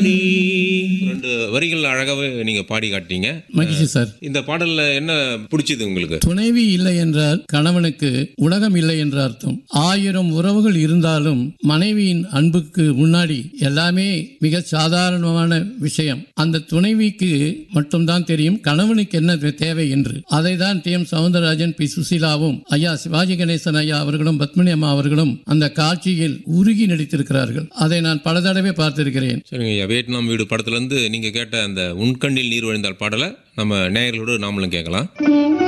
மணி ரெண்டு வரிகள் அழகாவே நீங்க பாடி காட்டீங்க மகிழ்ச்சி சார் இந்த பாடல்ல என்ன பிடிச்சது உங்களுக்கு துணைவி இல்லை என்றால் கணவனுக்கு உலகம் இல்லை என்ற அர்த்தம் ஆயிரம் உறவுகள் இருந்தாலும் மனைவியின் அன்புக்கு முன்னாடி எல்லாமே மிக சாதாரணமான விஷயம் அந்த துணைவிக்கு மட்டும்தான் தெரியும் கணவனுக்கு என்ன தே- தேவை என்று அதை தான் டி எம் சவுந்தரராஜன் பி சுசீலாவும் ஐயா சிவாஜி கணேசன் ஐயா அவர்களும் பத்மினி அம்மா அவர்களும் அந்த காட்சியில் உருகி நடித்திருக்கிறார்கள் அதை நான் பல தடவை பார்த்திருக்கிறேன் சரிங்க ஐயா வியட்நாம் வீடு படத்துல இருந்து நீங்க கேட்ட அந்த உன்கண்ணில் நீர் வழிந்தால் பாடலை நம்ம நேயர்களோடு நாமளும் கேட்கலாம்